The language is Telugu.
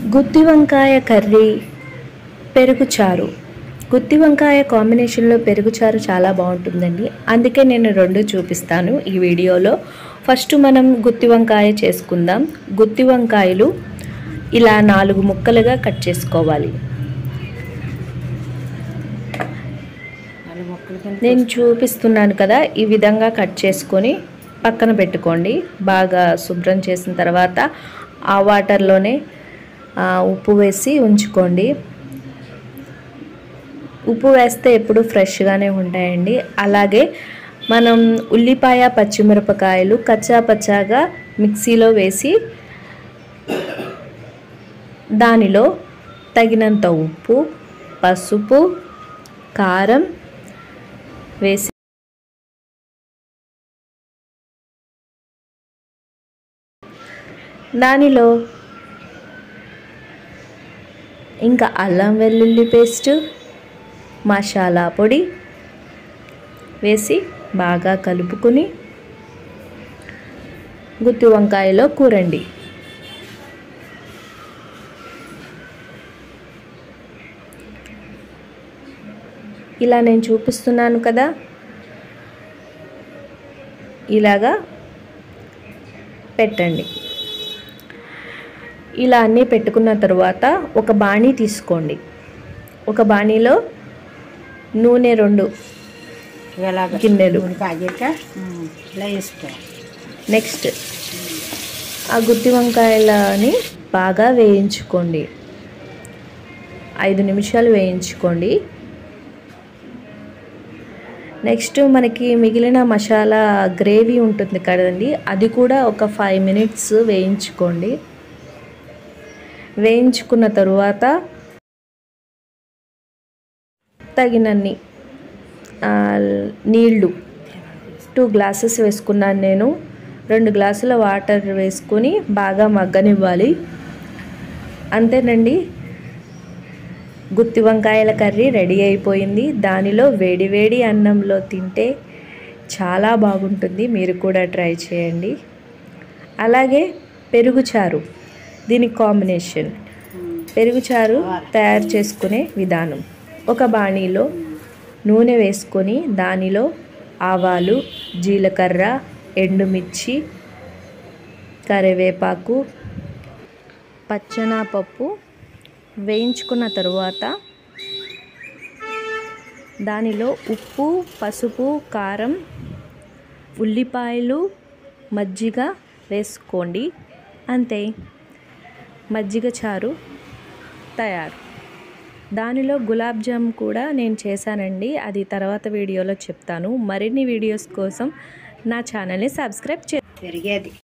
గుత్తి వంకాయ కర్రీ పెరుగు చారు గుత్తి వంకాయ కాంబినేషన్లో పెరుగు చారు చాలా బాగుంటుందండి అందుకే నేను రెండు చూపిస్తాను ఈ వీడియోలో ఫస్ట్ మనం గుత్తి వంకాయ చేసుకుందాం గుత్తి వంకాయలు ఇలా నాలుగు ముక్కలుగా కట్ చేసుకోవాలి నాలుగు మొక్కలు కింద నేను చూపిస్తున్నాను కదా ఈ విధంగా కట్ చేసుకొని పక్కన పెట్టుకోండి బాగా శుభ్రం చేసిన తర్వాత ఆ వాటర్లోనే ఆ, ఉప్పు వేసి ఉంచుకోండి ఉప్పు వేస్తే ఎప్పుడు ఫ్రెష్గానే ఉంటాయండి అలాగే మనం ఉల్లిపాయ పచ్చిమిరపకాయలు కచ్చా పచ్చాగా మిక్సీలో వేసి దానిలో తగినంత ఉప్పు పసుపు కారం వేసి దానిలో ఇంకా అల్లం వెల్లుల్లి పేస్ట్ మసాలా పొడి వేసి బాగా కలుపుకుని గుత్తి వంకాయలో కూరండి ఇలా నేను చూపిస్తున్నాను కదా ఇలాగా పెట్టండి ఇలా అన్నీ పెట్టుకున్న తర్వాత ఒక బాణీ తీసుకోండి ఒక బాణీలో నూనె రెండు ఇలాగ గిన్నెలు. నూనె కాగాక ఉమ్, ఇలా వేసుకోవాలి నెక్స్ట్ ఆ గుత్తి వంకాయలని బాగా వేయించుకోండి ఐదు నిమిషాలు వేయించుకోండి నెక్స్ట్ మనకి మిగిలిన మసాలా గ్రేవీ ఉంటుంది కదండి అది కూడా ఒక ఫైవ్ మినిట్స్ వేయించుకోండి వేయించుకున్న తరువాత తగినన్ని ఆ, నీళ్ళు టూ గ్లాసెస్ వేసుకున్నాను నేను రెండు గ్లాసుల వాటర్ వేసుకొని బాగా మగ్గనివ్వాలి అంతేనండి గుత్తి వంకాయల కర్రీ రెడీ అయిపోయింది దానిలో వేడివేడి అన్నంలో తింటే చాలా బాగుంటుంది మీరు కూడా ట్రై చేయండి అలాగే పెరుగు చారు దీని కాంబినేషన్ పెరుగు చారు తయారు చేసుకునే విధానం ఒక బాణీలో నూనె వేసుకొని దానిలో ఆవాలు జీలకర్ర ఎండుమిర్చి కరివేపాకు పచ్చనాపప్పు వేయించుకున్న తరువాత దానిలో ఉప్పు పసుపు కారం ఉల్లిపాయలు మజ్జిగ వేసుకోండి అంతే మజ్జిగ చారు తయారు దానిలో గులాబ్ జామ్ కూడా నేను చేశానండి అది తర్వాత వీడియోలో చెప్తాను మరిన్ని వీడియోస్ కోసం నా ఛానల్ని సబ్స్క్రైబ్ చే పెరిగేది